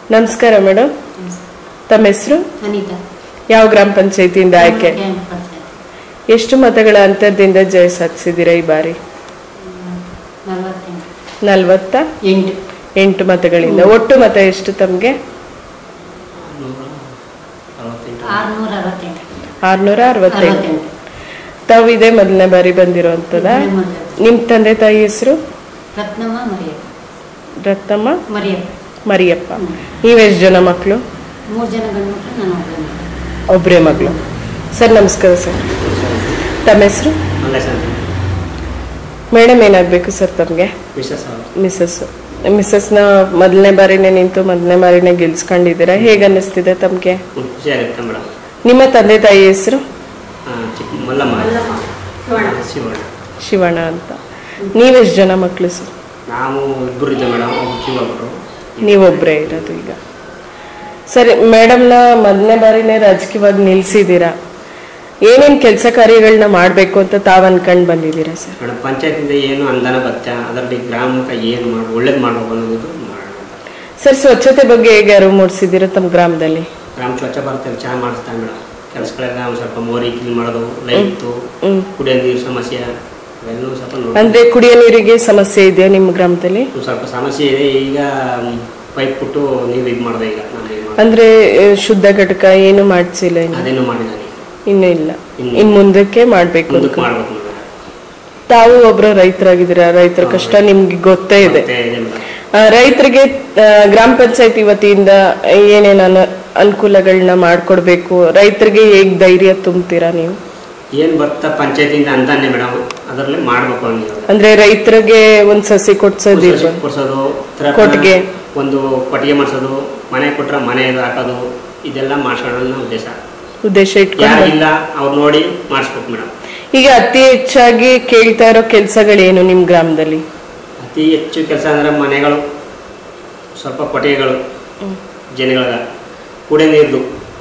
ನಮಸ್ಕಾರ ಮೇಡಮ್ ತಮ್ಮ ಹೆಸರು ಅನಿತಾ ಯಾವ ಗ್ರಾಮ ಪಂಚಾಯತಿಯಿಂದ ಆಯ್ಕೆ ಕ್ಯಾಂಪ್ ಪಂಚಾಯತ್ ಎಷ್ಟು ಮತಗಳ ಅಂತರದಿಂದ ಜಯ ಸಾಧಿಸಿದ್ದೀರಾ ಈ ಬಾರಿ ನಲವತ್ತೆಂಟು ನಲ್ವತ್ತ ಎಂಟು ಎಂಟು ಮತಗಳಿಂದ ಒಟ್ಟು ಮತ ಎಷ್ಟು ತಮಗೆ ಆರುನೂರ ಅರವತ್ತೆಂಟು ಆರ್ನೂರ ಅರವತ್ತೈದು ಅರವತ್ತೆಂಟು ತಾವು ಇದೇ ಮೊದಲನೇ ಬಾರಿ ಬಂದಿರುವಂತದ ಇದೇ ಮೊದಲು. ನಿಮ್ ತಂದೆ ತಾಯಿ ಹೆಸರು ರತ್ನಮ್ಮ ಮರಿಯಪ್ಪ ರತ್ನಮ್ಮ ಮರಿಯಪ್ಪ ಮರಿಯಪ್ಪ ಹ್ಮ್. ನೀವೆಷ್ಟು ಜನ ಮಕ್ಕಳು ಮೂರು ಜನ ಗಂಡು ಮಕ್ಕಳು ನಾನು ಒಬ್ಬಳೆ ಮಗಳು ಒಬ್ಬರೇ ಮಗಳು ಸರ್ ನಮಸ್ಕಾರ ಸರ್ ತಮ್ಮ ಹೆಸರು ಮೇಡಮ್ ಏನಾಗಬೇಕು ಸರ್ ತಮಗೆ ಮಿಸ್ಸಸ್ ಮಿಸ್ಸಸ್ನ ಮೊದಲನೇ ಬಾರಿನೇ ನಿಂತು ಮೊದಲನೇ ಬಾರಿನೇ ಗೆಲ್ಸ್ಕೊಂಡಿದ್ದೀರಾ ಹೇಗೆ ಅನ್ನಿಸ್ತಿದೆ ತಮಗೆ ಖುಷಿ ಆಗುತ್ತೆ ಮೇಡಮ್ ನಿಮ್ಮ ತಂದೆ ತಾಯಿ ಹೆಸರು ಚಿಕ್ಕ ಮಲ್ಲಮ್ಮ ಶಿವಣ್ಣ ಶಿವಣ್ಣ ಅಂತ ನೀವೆಷ್ಟು ಜನ ಮಕ್ಕಳು ಸರ್ ನಾವು ಇಬ್ಬರು ಇದ್ದೆ ಮೇಡಮ್ ಒಬ್ಬ ಶಿವೊಬ್ಬರು ನೀವೊಬ್ಬರೇ ಇರೋದು ಈಗ ಸರಿ ಮೇಡಮ್ನ ಮೊದಲನೇ ಬಾರಿನೇ ರಾಜಕೀಯವಾಗಿ ನಿಲ್ಸಿದ್ದೀರಾ ಏನೇನು ಕೆಲಸ ಕಾರ್ಯಗಳನ್ನ ಮಾಡಬೇಕು ಅಂತ ತಾವು ಅನ್ಕೊಂಡು ಬಂದಿದ್ದೀರಾ ಸರ್ ಮೇಡಮ್ ಪಂಚಾಯತಿಂದ ಏನು ಅನುದಾನ ಬತ್ತ ಅದರಲ್ಲಿ ಗ್ರಾಮಕ್ಕೆ ಏನು ಮಾಡಿ ಒಳ್ಳೇದು ಮಾಡಬೇಕು ಅನ್ನೋದು ಮಾಡೋಣ ಅಂತ. ಸರ್ ಸ್ವಚ್ಛತೆ ಬಗ್ಗೆ ಹೇಗೆ ಅರಿವು ಮೂಡಿಸಿದ್ದೀರಾ ತಮ್ಮ ಗ್ರಾಮದಲ್ಲಿ ಗ್ರಾಮ ಸ್ವಚ್ಛ ಭಾರತದಲ್ಲಿ ಚೆನ್ನಾಗಿ ಮಾಡಿಸ್ತಾರೆ ಮೇಡಮ್ ಕೆಲಸಗಳೆಲ್ಲ ಒಂದು ಸ್ವಲ್ಪ ಮೋರಿ ಕ್ಲೀನ್ ಮಾಡೋದು ಲೈಟು ಹ್ಮ್. ಕುಡಿಯೋ ನೀರು ಸಮಸ್ಯೆ ಅವೆಲ್ಲವೂ ಸ್ವಲ್ಪ ನೋಡಿ ಅಂದ್ರೆ ಕುಡಿಯೋ ನೀರಿಗೆ ಸಮಸ್ಯೆ ಇದೆಯಾ ನಿಮ್ಮ ಗ್ರಾಮದಲ್ಲಿ ಒಂದು ಸ್ವಲ್ಪ ಸಮಸ್ಯೆ ಇದೆ ಈಗ ಪೈಪ್ ಕೊಟ್ಟು ನೀರು ಇದು ಮಾಡಿದೆ ಈಗ ನಾನು ಇದು ಮಾಡ್ದೆ. ಅಂದ್ರೆ ಆ, ಶುದ್ಧ ಘಟಕ ಏನು ಮಾಡಿಸಿಲ್ಲ ಇನ್ನು ಅದೇನು ಮಾಡಿದ್ದಾನೆ ಇನ್ನೂ ಇಲ್ಲ ಇನ್ನು. ಇನ್ ಮುಂದಕ್ಕೆ ಮಾಡ್ಬೇಕು ಮುಂದಕ್ಕೆ ಅಂತ. ಮಾಡ್ಬೇಕು ಮೇಡಮ್ ತಾವು ಒಬ್ರು ರೈತರಾಗಿದ್ದೀರಾ ರೈತರ ಕಷ್ಟ ನಿಮ್ಗೆ ಗೊತ್ತೇ ಇದೆ ಮತ್ತೆ ಇದೆ ಮೇಡಮ್ ಆ, ರೈತರಿಗೆ ಆ, ಗ್ರಾಮ ಪಂಚಾಯತಿ ವತಿಯಿಂದ ಏನೇನು ಅನು- ಅನುಕೂಲಗಳನ್ನ ಮಾಡ್ಕೊಡ್ಬೇಕು ರೈತರಿಗೆ ಹೇಗ್ ಧೈರ್ಯ ತುಂಬ್ತೀರಾ ನೀವು ಏನು ಬರ್ತಾ ಪಂಚಾಯತಿಯಿಂದ ಅಂತಾನೆ ಮೇಡಮ್ ಅದರಲ್ಲಿ ಮಾಡಬೇಕು ಅನ್ನೋದು ಅಂದ್ರೆ ರೈತರಿಗೆ ಒಂದ್ ಸಸಿ ಕೊಡ್ಸೋದು ಇರ್ಬೋದು. ಕೊಡ್ಸೋದು ತರ- ಕೊಟ್ಟಿಗೆ. ಒಂದು ಕೊಟ್ಟಿಗೆ ಮಾಡಿಸೋದು ಮನೆ ಕೊಟ್ರೆ ಮನೆ ಇದು ಹಾಕೋದು ಇದೆಲ್ಲ ಮಾಡ್ಸೋಣ ಉದ್ದೇಶ ಉದ್ದೇಶ ಇಟ್ಕೊಂಡು ಯಾರಿಲ್ಲ ಅವ್ರು ನೋಡಿ ಮಾಡಿಸ್ಬೇಕು ಮೇಡಮ್ ಈಗ ಅತಿ ಹೆಚ್ಚಾಗಿ ಕೇಳ್ತಾ ಇರೋ ಕೆಲ್ಸಗಳೇನು ನಿಮ್ ಗ್ರಾಮದಲ್ಲಿ ಅತಿ ಹೆಚ್ಚು ಕೆಲಸ ಅಂದ್ರೆ ಮನೆಗಳು ಸ್ವಲ್ಪ ಕೊಟ್ಟಿಗೆಗಳು ಜನಗಳ ಕುಡಿಯೋ ನೀರ್ದು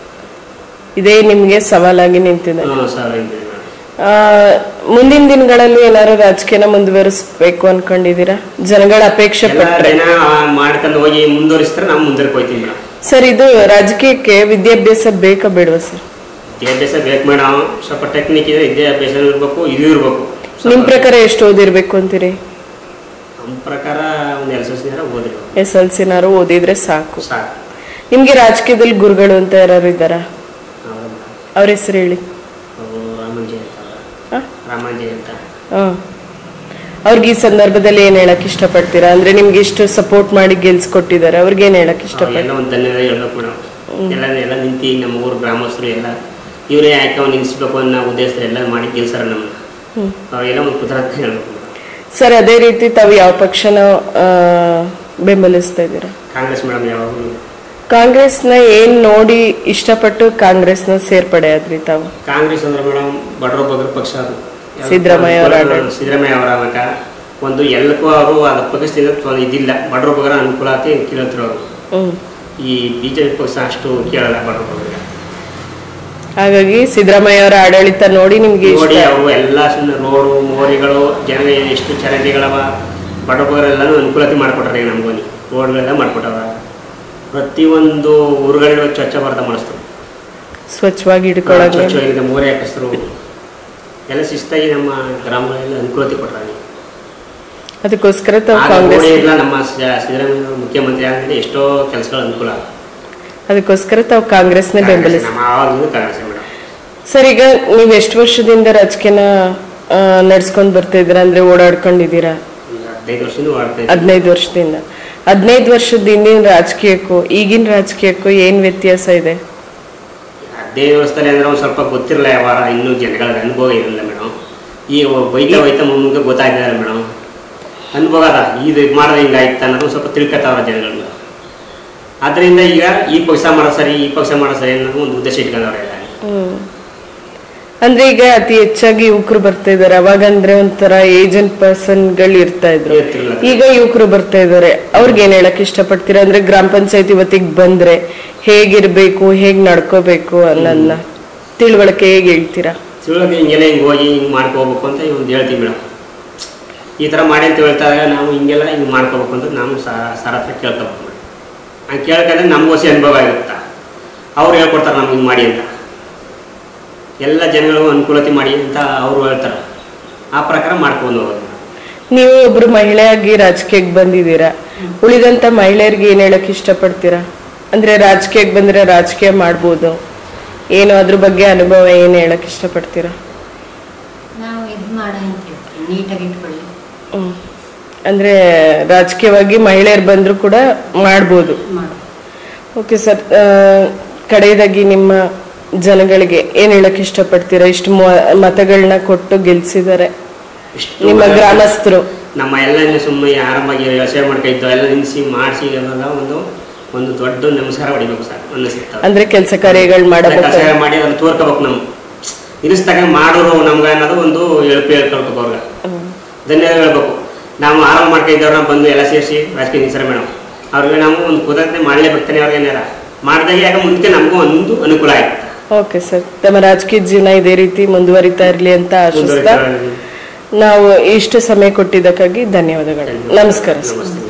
ಇದೇ ನಿಮ್ಗೆ ಸವಾಲಾಗಿ ನಿಂತಿದೆ ಸಾವಿರ ಇದೆ ಮೇಡಮ್ ಆ, ಮುಂದಿನ ದಿನಗಳಲ್ಲಿ ಏನಾದ್ರು ರಾಜಕೀಯನ ಮುಂದುವರಿಸ್ಬೇಕು ಅನ್ಕೊಂಡಿದೀರಾ ಜನಗಳ ಅಪೇಕ್ಷೆ ಎಲ್ಲ ಪಟ್ರೆ ಜನ ಮಾಡ್ಕೊಂಡು ಹೋಗಿ ಮುಂದುವರಿಸಿದ್ರೆ ನಾವು ಮುಂದಕ್ಕೆ ಹೋಗ್ತೀವಿ ಮೇಡಮ್ ಸರ್ ಇದು ರಾಜಕೀಯಕ್ಕೆ ವಿದ್ಯಾಭ್ಯಾಸ ಬೇಕಾ ಬೇಡವಾ ಸರ್ ವಿದ್ಯಾಭ್ಯಾಸ ಬೇಕು ಮೇಡಮ್ ಸ್ವಲ್ಪ ಟೆಕ್ನಿಕ್ ಇದೆ ವಿದ್ಯಾಭ್ಯಾಸ ಇರಬೇಕು ಇದು ಇರಬೇಕು ನಿಮ್ ಪ್ರಕಾರ ಎಷ್ಟು ಓದಿರ್ಬೇಕು ಅಂತೀರಿ ನಮ್ಮ ಪ್ರಕಾರ ಒಂದು ಎಲ್ ಎಸ್ ಓದಿರ್ಬೇಕು ಎಸ್ ಎಲ್ ಸಿನಾರು ಓದಿದ್ರೆ ಸಾಕು ಸಾಕು ನಿಮ್ಗೆ ರಾಜಕೀಯದಲ್ಲಿ ಗುರುಗಳು ಅಂತ ಯಾರು ಇದ್ದಾರಾ ಹೌದಾ ಮೇಡಮ್ ಅವ್ರ ಹೆಸರು ಹೇಳಿ ಅವರು ರಾಮಂಜಿ ಅಂತ ಆ? ರಾಮಂಜಿ ಅಂತ ಆ. ಅವ್ರಿಗೆ ಈ ಸಂದರ್ಭದಲ್ಲಿ ಏನ್ ಹೇಳಕ್ ಇಷ್ಟಪಡ್ತೀರಾ ಅಂದ್ರೆ ನಿಮ್ಗೆ ಇಷ್ಟು ಸಪೋರ್ಟ್ ಮಾಡಿ ಗೆಲ್ಸ್ಕೊಟ್ಟಿದ್ದಾರೆ ಅವ್ರಿಗೆ ಏನ್ ಹೇಳಕ್ ಅವ್ರು ಇಷ್ಟಪಡ್ತೀರಾ ಎಲ್ಲ ಒಂದು ಧನ್ಯವಾದ ಹೇಳ್ಬೇಕು ಮೇಡಮ್ ಎಲ್ಲ ಎಲ್ಲ ನಿಂತು ನಮ್ಮ ಊರು ಗ್ರಾಮಸ್ಥರು ಎಲ್ಲ ಇವರೇ ಯಾಕೆ ಅವ್ನು ನಿಲ್ಲಿಸ್ಬೇಕು ಅನ್ನೋ ಉದ್ದೇಶದಲ್ಲಿ ಎಲ್ಲ ಮಾಡಿ ಗೆಲ್ಸಾರ ನಮ್ಮನ್ನ ಹ್ಮ್. ಅವೆಲ್ಲ ಒಂದು ಕುತರತ್ ಹೇಳ್ಬೇಕು ಮೇಡಮ್ ಸರ್ ಅದೇ ರೀತಿ ತಾವು ಯಾವ ಪಕ್ಷನ ಆ, ಬೆಂಬಲಿಸ್ತಾ ಇದ್ದೀರಾ ಕಾಂಗ್ರೆಸ್ ಮೇಡಮ್ ಯಾವಾಗಲೂ ಕಾಂಗ್ರೆಸ್ನ ಏನ್ ನೋಡಿ ಇಷ್ಟಪಟ್ಟು ಕಾಂಗ್ರೆಸ್ನ ಸೇರ್ಪಡೆ ಆದ್ರಿ ತಾವು ಕಾಂಗ್ರೆಸ್ ಅಂದ್ರೆ ಮೇಡಮ್ ಬಡವ್ರ ಬಗ್ರ ಪಕ್ಷ ಅದು ಯಾವ್ದು ಸಿದ್ದರಾಮಯ್ಯ ಅವರ ಅನುಕೂಲ- ಆಡಳಿತ. ಸಿದ್ದರಾಮಯ್ಯ ಅವರ ಆವಾಗ ಒಂದು ಎಲ್ಲಕ್ಕೂ ಅವರು ಅದು ಪಕ್ಷದಿಂದ ತೊಂದ್ರೆ ಇದಿಲ್ಲ ಬಡವ್ರ ಬಗ್ರ ಅನುಕೂಲ ಆತಿ ಕೇಳ್ತಿರು ಅವರು ಹ್ಮ್ ಈ ಬಿಜೆಪಿ ಪಕ್ಷ ಅಷ್ಟು ಕೇಳಲ್ಲ ಬಡವ್ರ ಬಗ್ರ ಹಾಗಾಗಿ ಸಿದ್ದರಾಮಯ್ಯ ಅವರ ಆಡಳಿತ ನೋಡಿ ನಿಮ್ಗೆ ಇಷ್ಟ ನೋಡಿ ಅವರು ಎಲ್ಲ ಸುಮ್ಮನೆ ರೋಡು ಮೋರಿಗಳು ಜನ ಎಷ್ಟು ಚರಂಡಿಗಳವ ಬಡಬಗರೆಲ್ಲನೂ ಅನುಕೂಲತೆ ಮಾಡಿಕೊಟ್ರೆ ನಮ್ಗೋನಿ ರೋಡ್ಗಳೆಲ್ಲ ಮಾಡಿಕೊಟ್ಟವ ಪ್ರತಿಯೊಂದು ಊರುಗಳಿಗೂ ಸ್ವಚ್ಛ ಭಾರತ ಮಾಡಿಸ್ತಾರೆ ಸ್ವಚ್ಛವಾಗಿ ಇಟ್ಕೊಳ್ಳೋದು ಸ್ವಚ್ಛವಾಗಿದೆ ಮೋರಿ ಹಾಕಿಸ್ರು ಎಲ್ಲ ಶಿಸ್ತಾಗಿ ನಮ್ಮ ಗ್ರಾಮಗಳೆಲ್ಲ ಅನುಕೂಲತೆ ಕೊಟ್ಟಾರೆ ಅದಕ್ಕೋಸ್ಕರ ತಾವು ಆಗ ಕಾಂಗ್ರೆಸ್ ಮೋಡಿ ಇಲ್ಲ ನಮ್ಮ ಸ- ಸಿದ್ದರಾಮಯ್ಯ ಅವರು ಮುಖ್ಯಮಂತ್ರಿ ಆದ್ಮೇಲೆ ಎಷ್ಟೋ ಕೆಲಸಗಳ ಅನುಕೂಲ ಆಗಿದೆ. ಅದಕ್ಕೋಸ್ಕರ ತಾವು ಕಾಂಗ್ರೆಸ್ನೇ ಕಾಂಗ್ರೆಸ್ ಬೆಂಬಲಿಸ್ತೀವಿ ನಮ್ಮ ಆವಾಗಿಂದ ಕಾಂಗ್ರೆಸ್ ಮೇಡಮ್ ಸರ್ ಈಗ ನೀವು ಎಷ್ಟು ವರ್ಷದಿಂದ ರಾಜಕೀಯನ ನಡ್ಸ್ಕೊಂಡ್ ಬರ್ತಾ ಇದ್ದೀರಾ ಅಂದ್ರೆ ಓಡಾಡ್ಕೊಂಡಿದ್ದೀರಾ ಈಗ ಹದಿನೈದು ವರ್ಷದಿಂದ ಮಾಡ್ತಾ ಇದ್ದೀವಿ. ಹದಿನೈದು ವರ್ಷದಿಂದ ಹದಿನೈದು ವರ್ಷದ ಹಿಂದಿನ ರಾಜಕೀಯಕ್ಕೂ ಈಗಿನ ರಾಜಕೀಯಕ್ಕೂ ಏನ್ ವ್ಯತ್ಯಾಸ ಇದೆ ಹದಿನೈದು ವರ್ಷದಲ್ಲಿ ಅಂದ್ರೆ ಒಂದು ಸ್ವಲ್ಪ ಗೊತ್ತಿರಲ್ಲ ಯಾವಾರ ಇನ್ನೂ ಜನಗಳಿಗೆ ಅನುಭವ ಇರಲಿಲ್ಲ ಮೇಡಮ್ ಈಗ ಬೈತಾ ಬೈತಾ ಮುಂದೆ ಗೊತ್ತಾಗಿದ್ದಾರೆ ಮೇಡಮ್ ಅನುಭವ ಅದ ಇದು ಮಾಡಿದ್ರೆ ಹಿಂಗಾಯ್ತು ಅನ್ನೋದು ಒಂದ್ ಸ್ವಲ್ಪ ತಿಳ್ಕೊತಾವ್ರ ಜನಗಳು ಅದರಿಂದ ಈಗ ಈ ಪಕ್ಷ ಮಾಡೋ ಸರಿ ಈ ಪಕ್ಷ ಮಾಡೋ ಸರಿ ಅನ್ನೋದು ಒಂದು ಉದ್ದೇಶ ಇಟ್ಕೊಂಡವ್ರೆ ಎಲ್ಲ ಹ್ಮ್. ಅಂದ್ರೆ ಈಗ ಅತಿ ಹೆಚ್ಚಾಗಿ ಯುವಕರು ಬರ್ತಾ ಇದಾರೆ ಅವಾಗ ಅಂದ್ರೆ ಒಂಥರ ಏಜೆಂಟ್ ಪರ್ಸನ್ಗಳು ಇರ್ತಾ ಇದ್ರು ಇರ್ತಿರ್ಲಿಲ್ಲ. ಈಗ ಯುವಕರು ಬರ್ತಾ ಇದಾರೆ ಅವ್ರಿಗೆ ಏನ್ ಹೇಳಕ್ ಇಷ್ಟಪಡ್ತೀರಾ ಅಂದ್ರೆ ಗ್ರಾಮ ಪಂಚಾಯತಿ ವತಿಗೆ ಬಂದ್ರೆ ಹೇಗಿರ್ಬೇಕು ಹೇಗ್ ನಡ್ಕೋಬೇಕು ಅನ್ನೋದನ್ನ ತಿಳುವಳಿಕೆ ಹೇಗೆ ಹೇಳ್ತೀರಾ ತಿಳ್ಕೊಳಕ್ಕೆ ಹಿಂಗೆಲ್ಲ ಹಿಂಗೆ ಹೋಗಿ ಹಿಂಗೆ ಮಾಡ್ಕೋಬೇಕು ಅಂತ ಒಂದು ಹೇಳ್ತೀವಿ ಮೇಡಮ್ ಈ ಥರ ಮಾಡಿ ಅಂತ ಹೇಳ್ತಾರೆ ನಾವು ಹಿಂಗೆಲ್ಲ ಹಿಂಗೆ ಮಾಡ್ಕೋಬೇಕು ಅಂತ ನಾವು ಸ- ಸರ್ ಹತ್ರ ಕೇಳ್ಕೊಬೇಕು ಮೇಡಮ್ ಹಂಗೆ ಕೇಳ್ಕೊಂಡ್ರೆ ನಮ್ಗೆ ಹೊಸ ಅನುಭವ ಆಗುತ್ತಾ ಅವ್ರು ಹೇಳ್ಕೊಡ್ತಾರೆ ನಮ್ಗೆ ಹಿಂಗೆ ಮಾಡಿ ಅಂತ ಎಲ್ಲ ಜನಗಳಿಗೂ ಅನುಕೂಲತೆ ಮಾಡಿ ಅಂತ ಅವರು ಹೇಳ್ತಾರೆ ಆ ಪ್ರಕಾರ ಮಾಡ್ಕೊಂಡು ಹೋಗೋದು ನೀವು ಒಬ್ರು ಮಹಿಳೆಯಾಗಿ ರಾಜಕೀಯಕ್ಕೆ ಬಂದಿದ್ದೀರಾ ಉಳಿದಂತ ಮಹಿಳೆಯರಿಗೆ ಏನ್ ಹೇಳಕ್ ಇಷ್ಟಪಡ್ತೀರಾ ಅಂದ್ರೆ ರಾಜಕೀಯಕ್ಕೆ ಬಂದ್ರೆ ರಾಜಕೀಯ ಮಾಡ್ಬೋದು ಏನು ಅದ್ರ ಬಗ್ಗೆ ಅನುಭವ ಏನ್ ಹೇಳಕ್ ಇಷ್ಟಪಡ್ತೀರಾ ನಾವು ಇದು ಮಾಡ ಅಂತ ಹೇಳ್ತೀವಿ ನೀಟಾಗಿ ಇಟ್ಕೊಳ್ಳಿ ಹ್ಮ್. ಅಂದ್ರೆ ರಾಜಕೀಯವಾಗಿ ಮಹಿಳೆಯರು ಬಂದ್ರು ಕೂಡ ಮಾಡ್ಬೋದು ಮಾಡು ಓಕೆ ಸರ್ ಕಡೆಯದಾಗಿ ನಿಮ್ಮ ಜನಗಳಿಗೆ ಏನ್ ಹೇಳಕ್ ಇಷ್ಟಪಡ್ತೀರಾ ಇಷ್ಟು ಮತಗಳನ್ನ ಕೊಟ್ಟು ಗೆಲ್ಸಿದ್ದಾರೆ ಇಷ್ಟು ನಿಮ್ಮ ಮರ- ಗ್ರಾಮಸ್ಥರು ನಮ್ಮ ಎಲ್ಲ ಸುಮ್ಮನೆ ಆರಾಮಾಗಿ ವ್ಯವಸಾಯ ಮಾಡ್ಕೊಂಡಿದ್ದು ಎಲ್ಲ ನಿಲ್ಲಿಸಿ ಮಾಡಿಸಿ ಎಲ್ಲ ಒಂದು ಒಂದು ದೊಡ್ಡ ನಮಸ್ಕಾರ ಹೊಡಿಬೇಕು ಸರ್ ಅನ್ನಿಸುತ್ತೆ ಅಂದ್ರೆ ಕೆಲಸ ಕಾರ್ಯಗಳು ಮಾಡಬೇಕು ಕಷಾಯ ಮಾಡಿ ಅದನ್ನ ತೋರ್ಕೋಬೇಕು ನಾವು ನಿಲ್ಲಿಸ್ದಾಗ ಮಾಡೋರು ನಮ್ಗೆ ಅನ್ನೋದು ಒಂದು ಎಳ್ಪು ಹೇಳ್ಕೊಳ್ಬೇಕು ಅವ್ರಿಗೆ ಧನ್ಯವಾದ ಹೇಳ್ಬೇಕು ನಾವು ಆರಾಮ ಮಾಡ್ಕೊಂಡಿದ್ದವ್ರನ್ನ ಬಂದು ಎಲ್ಲ ಸೇರಿಸಿ ರಾಜಕೀಯ ನಿಲ್ಸರ ಮೇಡಮ್ ಅವ್ರಿಗೆ ನಾವು ಒಂದು ಕುದರತೆ ಮಾಡಲೇಬೇಕಾನೆ ಅವ್ರಿಗೆ ಏನಾರ ಮಾಡಿದಾಗ ಯಾಕೆ ಮುಂದಕ್ಕೆ ನಮಗೂ ಒಂದು ಅನುಕೂಲ ಆಯ್ತು ಓಕೆ ಸರ್ ತಮ್ಮ ರಾಜಕೀಯ ಜೀವನ ಇದೇ ರೀತಿ ಮುಂದುವರಿತಾ ಇರ್ಲಿ ಅಂತ ಆಶಿಸ್ತಾ ಮುಂದುವರಿತಾ ನಾವು ಇಷ್ಟು ಸಮಯ ಕೊಟ್ಟಿದ್ದಕ್ಕಾಗಿ ಧನ್ಯವಾದಗಳು ನಮಸ್ಕಾರ ಸರ್ ನಮಸ್ತೆ